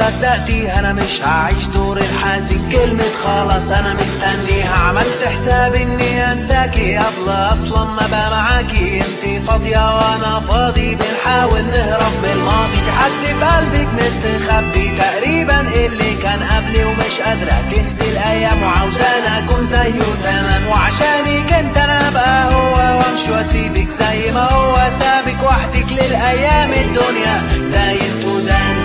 وصدقتي انا مش هعيش دور الحزين كلمة خلاص انا مستنيها عملت حساب اني انساكي قبل اصلا ما بقى معاكي انتي فاضية وانا فاضي بنحاول نهرب من الماضي في حد في قلبك مستخبي تقريبا اللي كان قبلي ومش قادرة تنسي الايام وعاوزاني اكون زيه تمام وعشانك انت انا ابقى هو وامشي واسيبك زي ما هو سابك وحدك للايام الدنيا داين تدان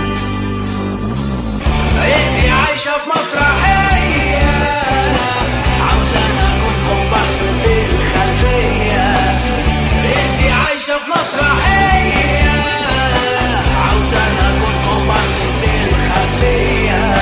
انتي عايشة في مسرحية عاوزاني اكون كومبارس في الخلفية انتي عايشة في مسرحية عاوزاني اكون كومبارس في الخلفية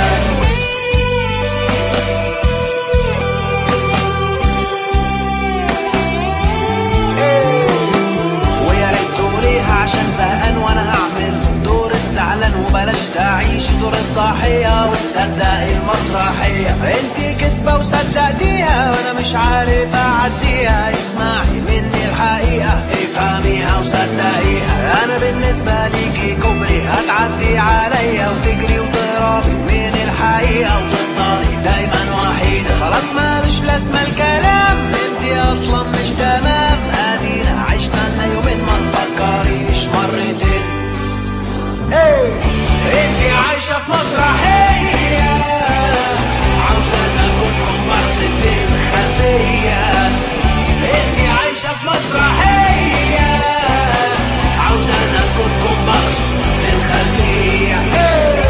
ويا ريت تقوليها عشان زهقان وانا هعمل دور الزعلان وبلاش تعيش دور الضحية وتصدق المسرحية انتي كدبة وصدقتيها وانا مش عارف اعديها اسمعي مني الحقيقة افهميها وصدقيها انا بالنسبة ليكي كوبري هتعدي عليا وتجري وتهربي من الحقيقة وتفضلي دايما وحيدة خلاص مالش لازمة الكلام انتي اصلا مش تمام ادينا عشنا لنا يومين ما تفكريش مرتين ايه انتي عايشة في مسرحية عاوزة اكون كومبارس في الخلفية انتي عايشة في مسرحية عاوزة اكون كومبارس في الخلفية ايه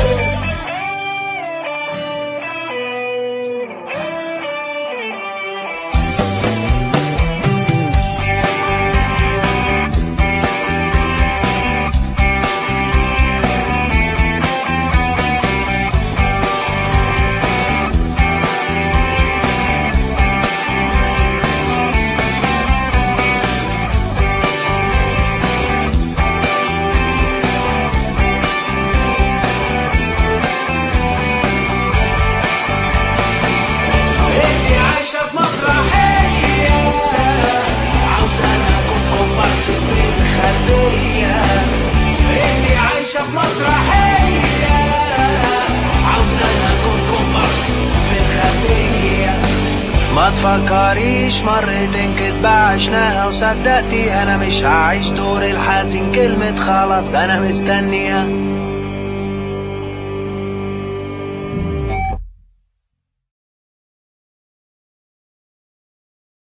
انتي عايشة في مسرحية عاوزة اكون كومبارس في الخلفية انتي عايشة في مسرحية عاوزة اكون كومبارس في الخلفية ما تفكريش مرتين كدبة عشناها وصدقتي انا مش هعيش دور الحزين كلمة خلاص انا مستنيها